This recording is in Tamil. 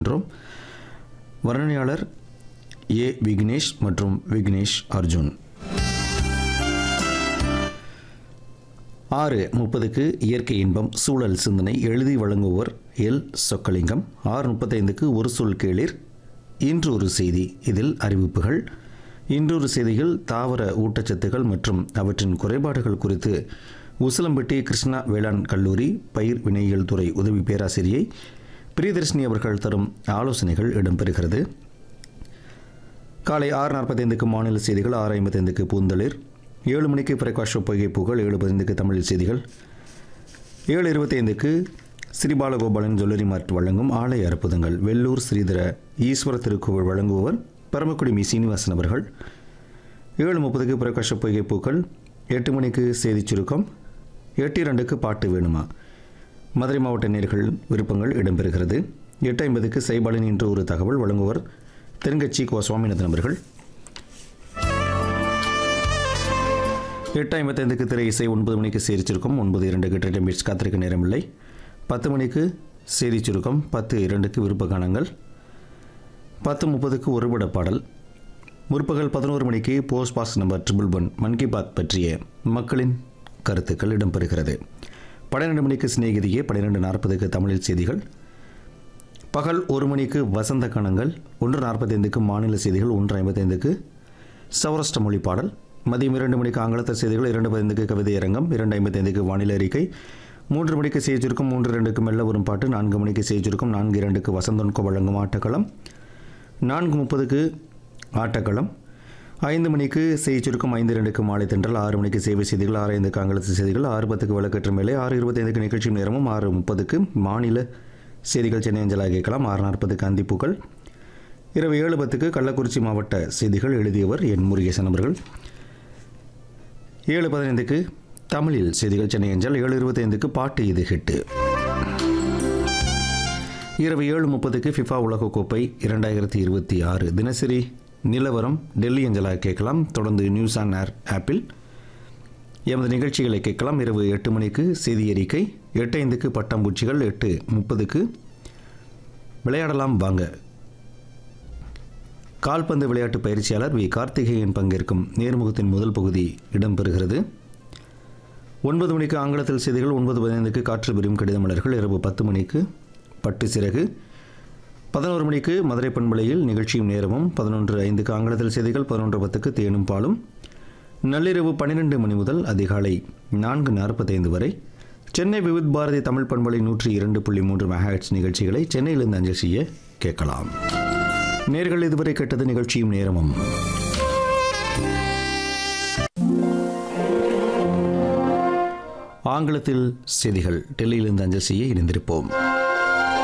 என்றும் வர்ணனையாளர் ஏ விக்னேஷ் மற்றும் விக்னேஷ் அர்ஜுன் ஆறு முப்பதுக்கு இயற்கை இன்பம் சூழல் சிந்தனை எழுதி வழங்குவோர் எல் சொக்கலிங்கம் ஆறு முப்பத்தைந்துக்கு ஒரு சொல் கேளிர் இன்று ஒரு செய்தி இதில் அறிவிப்புகள் இன்றொரு செய்திகள் தாவர ஊட்டச்சத்துக்கள் மற்றும் அவற்றின் குறைபாடுகள் குறித்து உசிலம்பட்டி கிருஷ்ணா வேளாண் கல்லூரி பயிர் வினையியல் துறை உதவி பேராசிரியை பிரியதர்ஷினி அவர்கள் தரும் ஆலோசனைகள் இடம்பெறுகிறது காலை ஆறு நாற்பத்தைந்துக்கு மாநில செய்திகள் ஆறு ஐம்பத்தைந்துக்கு பூந்தளிர் ஏழு மணிக்கு பிரகாஷ் பொய்கை புகழ் ஏழு பதினைந்துக்கு தமிழ் செய்திகள் ஏழு இருபத்தைந்துக்கு ஸ்ரீபாலகோபாலன் ஜுவல்லரி மார்ட் வழங்கும் ஆலய அற்புதங்கள் வெள்ளூர் ஸ்ரீதர ஈஸ்வர திருக்கோவில் வழங்குபவர் பரமக்குடி மி சீனிவாசன் அவர்கள் ஏழு முப்பதுக்கு பிரகாஷ பொய்கை பூக்கள் எட்டு மணிக்கு செய்திச் சுருக்கம் எட்டு இரண்டுக்கு பாட்டு வேணுமா மதுரை மாவட்ட நேர்கள் விருப்பங்கள் இடம்பெறுகிறது எட்டு ஐம்பதுக்கு சைபாலின் இன்று ஒரு தகவல் வழங்குவர் தென்கட்சி கோ சுவாமிநாதன் அவர்கள் எட்டு ஐம்பத்தைந்துக்கு திரை இசை ஒன்பது மணிக்கு செய்தி சுருக்கம் ஒன்பது இரண்டுக்கு ட்ரெண்ட் பீட்ஸ் காத்திருக்க நேரமில்லை பத்து மணிக்கு செய்தி சுருக்கம் பத்து இரண்டுக்கு விருப்ப கானங்கள் பத்து முப்பதுக்கு ஒருபட பாடல் முற்பகல் பதினோரு மணிக்கு post box number triple one Mann Ki Baat பற்றிய மக்களின் கருத்துக்கள் இடம்பெறுகிறது பன்னிரெண்டு மணிக்கு சிநேகிதியே பன்னிரெண்டு நாற்பதுக்கு தமிழில் செய்திகள் பகல் ஒரு மணிக்கு வசந்த கணங்கள் ஒன்று நாற்பத்தைந்துக்கு மாநில செய்திகள் ஒன்று ஐம்பத்தைந்துக்கு சௌராஷ்டிர மொழி பாடல் மதியம் இரண்டு மணிக்கு ஆங்கிலத்த செய்திகள் இரண்டு பதினைந்துக்கு கவிதை அரங்கம் இரண்டு ஐம்பத்தைந்துக்கு வானிலை அறிக்கை மூன்று மணிக்கு செய்திருக்கும் மூன்று இரண்டுக்கு மெல்ல வரும் பாட்டு நான்கு மணிக்கு செய்திருக்கும் நான்கு இரண்டுக்கு வசந்தன்கோ வழங்கும் ஆட்டக்களம் நான்கு முப்பதுக்கு ஆட்டக்களம் ஐந்து மணிக்கு செய்தி சுருக்கம் ஐந்து இரண்டுக்கு மாலை தென்றல் ஆறு மணிக்கு சேவை செய்திகள் ஆறு ஐந்துக்கு ஆங்கிலத்து செய்திகள் ஆறு பத்துக்கு விளக்கற்ற மேலே ஆறு இருபத்தைந்துக்கு நிகழ்ச்சி நேரமும் ஆறு முப்பதுக்கு மாநில செய்திகள் சென்னை அஞ்சலாக கேட்கலாம் ஆறு நாற்பதுக்கு அந்திப்பூக்கள் இரவு ஏழு பத்துக்கு கள்ளக்குறிச்சி மாவட்ட செய்திகள் எழுதியவர் என் முருகேசன் அவர்கள் ஏழு பதினைந்துக்கு தமிழில் செய்திகள் சென்னை அஞ்சல் ஏழு இருபத்தைந்துக்கு பாட்டு இது ஹிட்டு இரவு ஏழு முப்பதுக்கு ஃபிஃபா உலகக்கோப்பை இரண்டாயிரத்தி இருபத்தி ஆறு தினசரி நிலவரம் டெல்லி அஞ்சலாக கேட்கலாம் தொடர்ந்து நியூஸ் ஆன் ஏர் ஆப்பில் எமது நிகழ்ச்சிகளை கேட்கலாம் இரவு எட்டு மணிக்கு செய்தி அறிக்கை எட்டு ஐந்துக்கு பட்டாம்பூச்சிகள் எட்டு முப்பதுக்கு விளையாடலாம் வாங்க கால்பந்து விளையாட்டு பயிற்சியாளர் வி கார்த்திகேயன் பங்கேற்கும் நேர்முகத்தின் முதல் பகுதி இடம்பெறுகிறது ஒன்பது மணிக்கு ஆங்கிலத்தில் செய்திகள் ஒன்பது பதினைந்துக்கு காற்று விரும் கடிதமலர்கள் இரவு பத்து மணிக்கு பட்டு சிறகு பதினோரு மணிக்கு மதுரை பண்பலையில் நிகழ்ச்சியும் நேரமும் பதினொன்று ஐந்துக்கு ஆங்கிலத்தில் செய்திகள் பதினொன்று பத்துக்கு தேனும் பாலும் நள்ளிரவு பன்னிரெண்டு மணி முதல் அதிகாலை நான்கு நாற்பத்தைந்து வரை சென்னை விவித் பாரதி தமிழ் பண்பலை நூற்றி இரண்டு புள்ளி மூன்று மெகாஹெட்ஸ் நிகழ்ச்சிகளை சென்னையிலிருந்து அஞ்சல் செய்ய கேட்கலாம் நேர்கள் இதுவரை கேட்டது நிகழ்ச்சியும் நேரமும் ஆங்கிலத்தில் செய்திகள் டெல்லியிலிருந்து அஞ்சல் செய்ய இணைந்திருப்போம்